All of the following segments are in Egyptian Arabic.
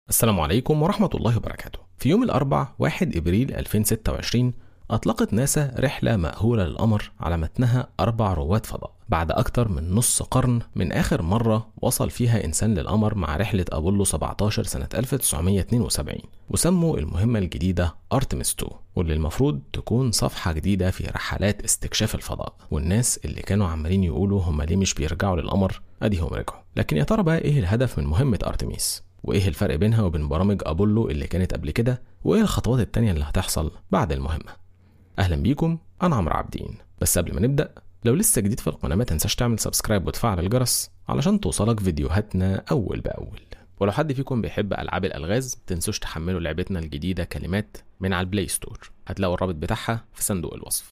السلام عليكم ورحمة الله وبركاته في يوم الأربع 1 إبريل 2026 أطلقت ناسا رحلة مأهولة للقمر على متنها أربع رواد فضاء بعد أكتر من نص قرن من آخر مرة وصل فيها إنسان للقمر مع رحلة أبولو 17 سنة 1972 وسموا المهمة الجديدة أرتمس 2 واللي المفروض تكون صفحة جديدة في رحلات استكشاف الفضاء والناس اللي كانوا عمالين يقولوا هم ليه مش بيرجعوا للقمر أديهم رجعوا لكن يا ترى بقى إيه الهدف من مهمة أرتميس وايه الفرق بينها وبين برامج ابولو اللي كانت قبل كده وايه الخطوات التانية اللي هتحصل بعد المهمة اهلا بيكم انا عمرو عابدين بس قبل ما نبدا لو لسه جديد في القناه ما تنساش تعمل سبسكرايب وتفعل الجرس علشان توصلك فيديوهاتنا اول باول ولو حد فيكم بيحب العاب الالغاز تنسوش تحملوا لعبتنا الجديده كلمات من على البلاي ستور هتلاقوا الرابط بتاعها في صندوق الوصف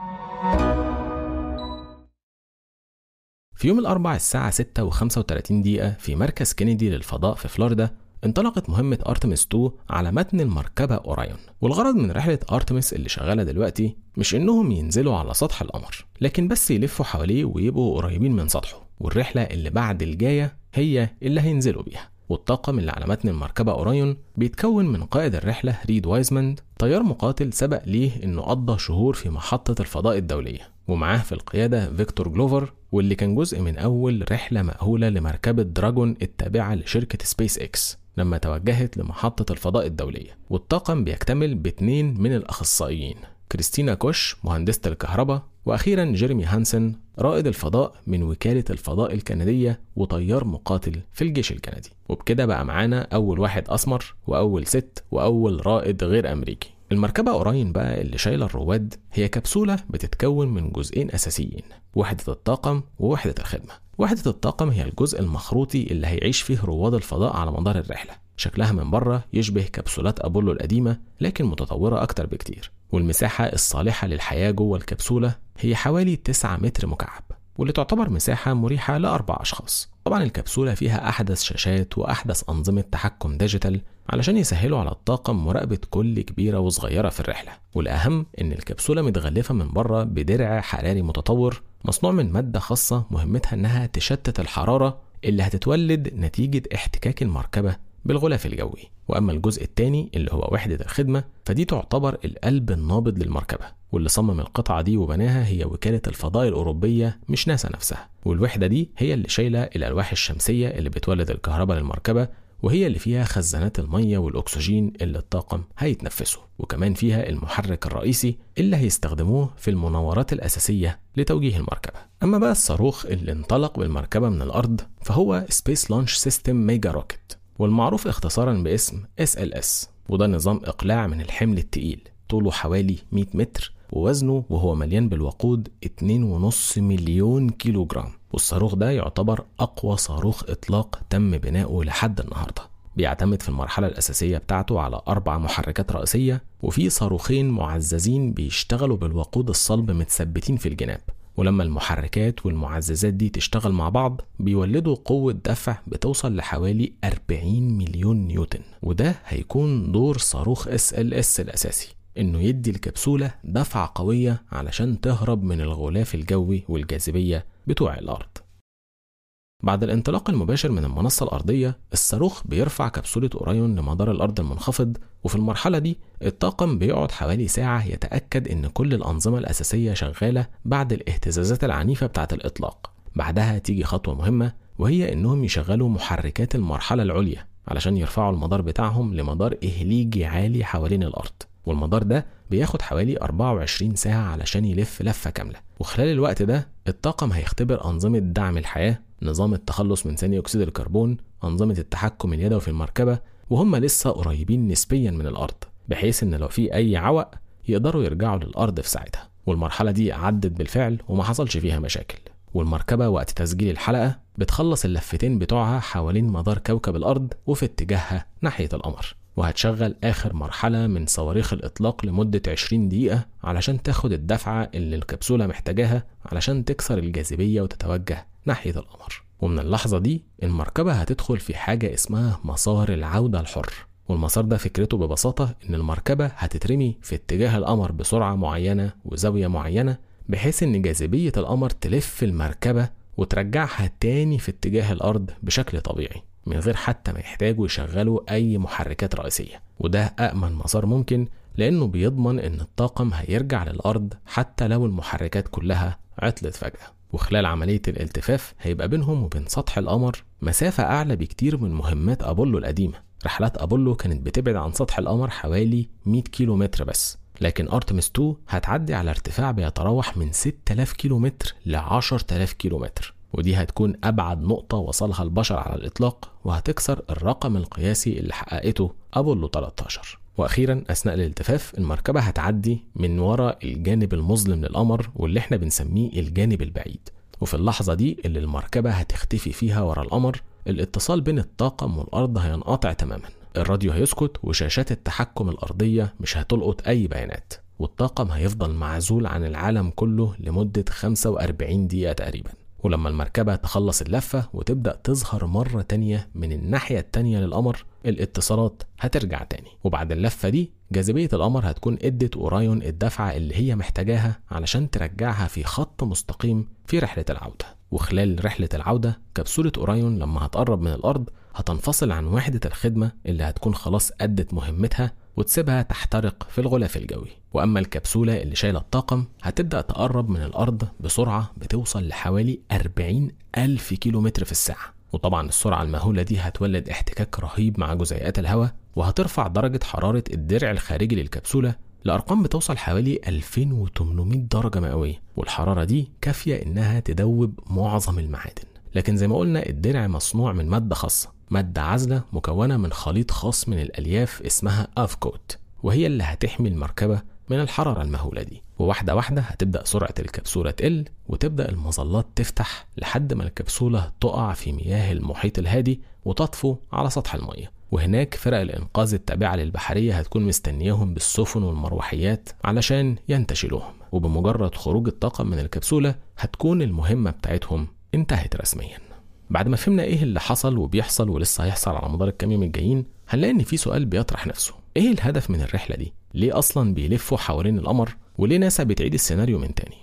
في يوم الأربع الساعة 6 و35 دقيقة في مركز كينيدي للفضاء في فلوريدا انطلقت مهمة أرتمس 2 على متن المركبة أورايون والغرض من رحلة أرتمس اللي شغالة دلوقتي مش إنهم ينزلوا على سطح القمر لكن بس يلفوا حواليه ويبقوا قريبين من سطحه والرحلة اللي بعد الجاية هي اللي هينزلوا بيها والطاقم اللي على متن المركبة أورايون بيتكون من قائد الرحلة ريد وايزماند طيار مقاتل سبق ليه إنه قضى شهور في محطة الفضاء الدولية ومعاه في القيادة فيكتور جلوفر واللي كان جزء من أول رحلة مأهولة لمركبة دراجون التابعة لشركة سبيس إكس لما توجهت لمحطة الفضاء الدولية والطاقم بيكتمل باتنين من الأخصائيين كريستينا كوش مهندسة الكهرباء وأخيرا جيرمي هانسن رائد الفضاء من وكالة الفضاء الكندية وطيار مقاتل في الجيش الكندي وبكده بقى معانا أول واحد أسمر وأول ست وأول رائد غير أمريكي المركبة أوراين بقى اللي شايلة الرواد هي كبسولة بتتكون من جزئين أساسيين وحدة الطاقم ووحدة الخدمة وحدة الطاقم هي الجزء المخروطي اللي هيعيش فيه رواد الفضاء على مدار الرحلة شكلها من بره يشبه كبسولات أبولو القديمة لكن متطورة أكتر بكتير والمساحة الصالحة للحياة جوه الكبسولة هي حوالي 9 متر مكعب واللي تعتبر مساحة مريحة لأربع أشخاص طبعا الكبسولة فيها أحدث شاشات وأحدث أنظمة تحكم ديجيتال علشان يسهلوا على الطاقم مراقبة كل كبيرة وصغيرة في الرحلة والأهم إن الكبسولة متغلفة من بره بدرع حراري متطور مصنوع من مادة خاصة مهمتها إنها تشتت الحرارة اللي هتتولد نتيجة احتكاك المركبة بالغلاف الجوي واما الجزء الثاني اللي هو وحده الخدمه فدي تعتبر القلب النابض للمركبه واللي صمم القطعه دي وبناها هي وكاله الفضاء الاوروبيه مش ناسا نفسها والوحده دي هي اللي شايله الالواح الشمسيه اللي بتولد الكهرباء للمركبه وهي اللي فيها خزانات المية والأكسجين اللي الطاقم هيتنفسه وكمان فيها المحرك الرئيسي اللي هيستخدموه في المناورات الأساسية لتوجيه المركبة أما بقى الصاروخ اللي انطلق بالمركبة من الأرض فهو Space Launch System ميجا روكيت والمعروف اختصارا باسم SLS وده نظام إقلاع من الحمل التقيل طوله حوالي 100 متر ووزنه وهو مليان بالوقود 2.5 مليون كيلو جرام والصاروخ ده يعتبر أقوى صاروخ إطلاق تم بناؤه لحد النهاردة بيعتمد في المرحلة الأساسية بتاعته على أربع محركات رئيسية وفي صاروخين معززين بيشتغلوا بالوقود الصلب متثبتين في الجناب ولما المحركات والمعززات دي تشتغل مع بعض بيولدوا قوة دفع بتوصل لحوالي 40 مليون نيوتن وده هيكون دور صاروخ اس ال اس الأساسي إنه يدي الكبسولة دفعة قوية علشان تهرب من الغلاف الجوي والجاذبية بتوع الأرض بعد الانطلاق المباشر من المنصة الأرضية الصاروخ بيرفع كبسولة أورايون لمدار الأرض المنخفض وفي المرحلة دي الطاقم بيقعد حوالي ساعة يتأكد إن كل الأنظمة الأساسية شغالة بعد الاهتزازات العنيفة بتاعة الإطلاق بعدها تيجي خطوة مهمة وهي إنهم يشغلوا محركات المرحلة العليا علشان يرفعوا المدار بتاعهم لمدار إهليجي عالي حوالين الأرض والمدار ده بياخد حوالي 24 ساعة علشان يلف لفة كاملة وخلال الوقت ده الطاقم هيختبر أنظمة دعم الحياة نظام التخلص من ثاني أكسيد الكربون أنظمة التحكم اليدوي في المركبة وهم لسه قريبين نسبيا من الأرض بحيث إن لو في أي عوق يقدروا يرجعوا للأرض في ساعتها والمرحلة دي عدت بالفعل وما حصلش فيها مشاكل والمركبة وقت تسجيل الحلقة بتخلص اللفتين بتوعها حوالين مدار كوكب الأرض وفي اتجاهها ناحية القمر وهتشغل آخر مرحلة من صواريخ الإطلاق لمدة 20 دقيقة علشان تاخد الدفعة اللي الكبسولة محتاجاها علشان تكسر الجاذبية وتتوجه ناحية القمر ومن اللحظة دي المركبة هتدخل في حاجة اسمها مسار العودة الحر والمسار ده فكرته ببساطة إن المركبة هتترمي في اتجاه القمر بسرعة معينة وزاوية معينة بحيث إن جاذبية القمر تلف المركبة وترجعها تاني في اتجاه الأرض بشكل طبيعي من غير حتى ما يحتاجوا يشغلوا أي محركات رئيسية وده أأمن مسار ممكن لأنه بيضمن إن الطاقم هيرجع للأرض حتى لو المحركات كلها عطلت فجأة وخلال عملية الالتفاف هيبقى بينهم وبين سطح القمر مسافة أعلى بكتير من مهمات أبولو القديمة رحلات أبولو كانت بتبعد عن سطح القمر حوالي 100 كيلو متر بس لكن أرتمس 2 هتعدي على ارتفاع بيتراوح من 6000 كيلو متر ل 10000 كيلو متر ودي هتكون أبعد نقطة وصلها البشر على الإطلاق وهتكسر الرقم القياسي اللي حققته أبولو 13 واخيرا اثناء الالتفاف المركبه هتعدي من ورا الجانب المظلم للقمر واللي احنا بنسميه الجانب البعيد وفي اللحظه دي اللي المركبه هتختفي فيها ورا القمر الاتصال بين الطاقم والارض هينقطع تماما الراديو هيسكت وشاشات التحكم الارضيه مش هتلقط اي بيانات والطاقم هيفضل معزول عن العالم كله لمده 45 دقيقه تقريبا ولما المركبة تخلص اللفة وتبدأ تظهر مرة تانية من الناحية التانية للقمر الاتصالات هترجع تاني وبعد اللفة دي جاذبية القمر هتكون ادت أورايون الدفعة اللي هي محتاجاها علشان ترجعها في خط مستقيم في رحلة العودة وخلال رحلة العودة كبسولة أورايون لما هتقرب من الأرض هتنفصل عن وحدة الخدمة اللي هتكون خلاص أدت مهمتها وتسيبها تحترق في الغلاف الجوي وأما الكبسولة اللي شايلة الطاقم هتبدأ تقرب من الأرض بسرعة بتوصل لحوالي 40 ألف كيلو متر في الساعة وطبعا السرعة المهولة دي هتولد احتكاك رهيب مع جزيئات الهواء وهترفع درجة حرارة الدرع الخارجي للكبسولة لأرقام بتوصل حوالي 2800 درجة مئوية والحرارة دي كافية إنها تدوب معظم المعادن لكن زي ما قلنا الدرع مصنوع من مادة خاصة مادة عازلة مكونة من خليط خاص من الألياف اسمها أفكوت وهي اللي هتحمي المركبة من الحرارة المهولة دي وواحدة واحدة هتبدأ سرعة الكبسولة تقل وتبدأ المظلات تفتح لحد ما الكبسولة تقع في مياه المحيط الهادي وتطفو على سطح المية وهناك فرق الإنقاذ التابعة للبحرية هتكون مستنياهم بالسفن والمروحيات علشان ينتشلوهم وبمجرد خروج الطاقم من الكبسولة هتكون المهمة بتاعتهم انتهت رسميا بعد ما فهمنا ايه اللي حصل وبيحصل ولسه هيحصل على مدار الكام يوم الجايين هنلاقي ان في سؤال بيطرح نفسه ايه الهدف من الرحله دي ليه اصلا بيلفوا حوالين القمر وليه ناسا بتعيد السيناريو من تاني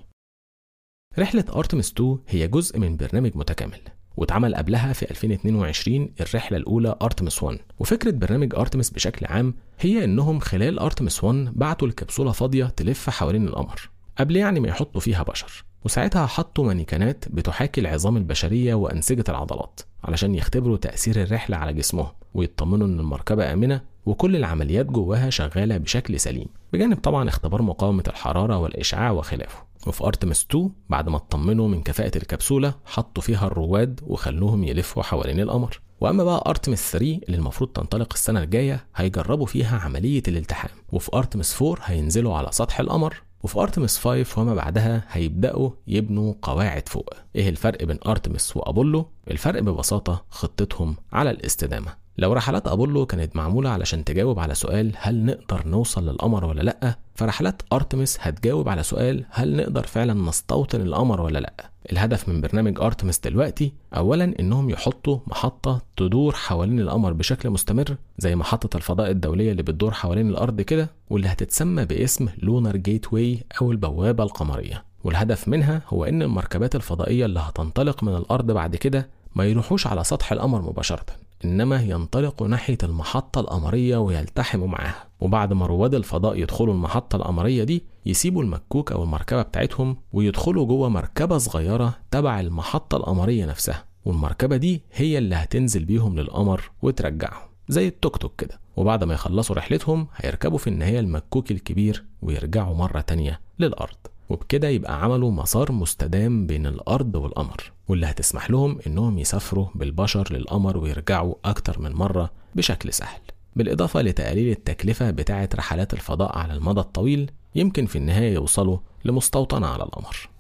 رحلة أرتمس 2 هي جزء من برنامج متكامل واتعمل قبلها في 2022 الرحلة الأولى أرتمس 1 وفكرة برنامج أرتمس بشكل عام هي إنهم خلال أرتمس 1 بعتوا الكبسولة فاضية تلف حوالين القمر قبل يعني ما يحطوا فيها بشر وساعتها حطوا مانيكانات بتحاكي العظام البشرية وأنسجة العضلات علشان يختبروا تأثير الرحلة على جسمهم ويطمنوا إن المركبة آمنة وكل العمليات جواها شغالة بشكل سليم بجانب طبعا اختبار مقاومة الحرارة والإشعاع وخلافه وفي أرتمس 2 بعد ما اطمنوا من كفاءة الكبسولة حطوا فيها الرواد وخلوهم يلفوا حوالين القمر واما بقى ارتمس 3 اللي المفروض تنطلق السنه الجايه هيجربوا فيها عمليه الالتحام وفي ارتمس 4 هينزلوا على سطح القمر وفي ارتمس 5 وما بعدها هيبداوا يبنوا قواعد فوق ايه الفرق بين ارتمس وابولو الفرق ببساطه خطتهم على الاستدامه لو رحلات أبولو كانت معمولة علشان تجاوب على سؤال هل نقدر نوصل للقمر ولا لأ فرحلات أرتمس هتجاوب على سؤال هل نقدر فعلا نستوطن القمر ولا لأ الهدف من برنامج أرتمس دلوقتي أولا إنهم يحطوا محطة تدور حوالين القمر بشكل مستمر زي محطة الفضاء الدولية اللي بتدور حوالين الأرض كده واللي هتتسمى باسم لونر جيت واي أو البوابة القمرية والهدف منها هو إن المركبات الفضائية اللي هتنطلق من الأرض بعد كده ما يروحوش على سطح القمر مباشرة إنما ينطلقوا ناحية المحطة القمرية ويلتحموا معاها وبعد ما رواد الفضاء يدخلوا المحطة القمرية دي يسيبوا المكوك أو المركبة بتاعتهم ويدخلوا جوه مركبة صغيرة تبع المحطة القمرية نفسها والمركبة دي هي اللي هتنزل بيهم للقمر وترجعهم زي التوك توك كده وبعد ما يخلصوا رحلتهم هيركبوا في النهاية المكوك الكبير ويرجعوا مرة تانية للأرض وبكده يبقى عملوا مسار مستدام بين الأرض والقمر واللي هتسمح لهم إنهم يسافروا بالبشر للقمر ويرجعوا أكتر من مرة بشكل سهل بالإضافة لتقليل التكلفة بتاعة رحلات الفضاء على المدى الطويل يمكن في النهاية يوصلوا لمستوطنة على القمر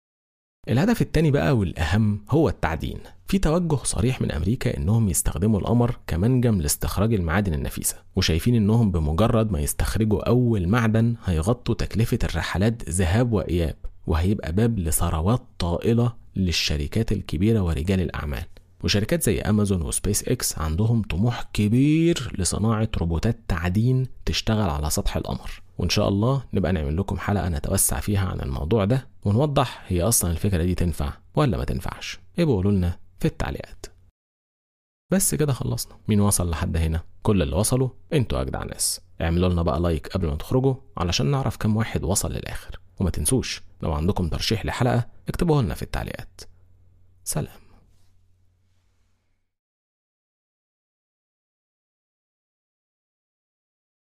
الهدف التاني بقى والأهم هو التعدين في توجه صريح من أمريكا إنهم يستخدموا القمر كمنجم لاستخراج المعادن النفيسة وشايفين إنهم بمجرد ما يستخرجوا أول معدن هيغطوا تكلفة الرحلات ذهاب وإياب وهيبقى باب لثروات طائلة للشركات الكبيرة ورجال الأعمال وشركات زي أمازون وسبيس إكس عندهم طموح كبير لصناعة روبوتات تعدين تشتغل على سطح القمر وإن شاء الله نبقى نعمل لكم حلقة نتوسع فيها عن الموضوع ده ونوضح هي أصلا الفكرة دي تنفع ولا ما تنفعش ابقوا قولوا لنا في التعليقات بس كده خلصنا مين وصل لحد هنا كل اللي وصلوا انتوا اجدع ناس اعملوا لنا بقى لايك قبل ما تخرجوا علشان نعرف كم واحد وصل للاخر وما تنسوش لو عندكم ترشيح لحلقة اكتبوه لنا في التعليقات سلام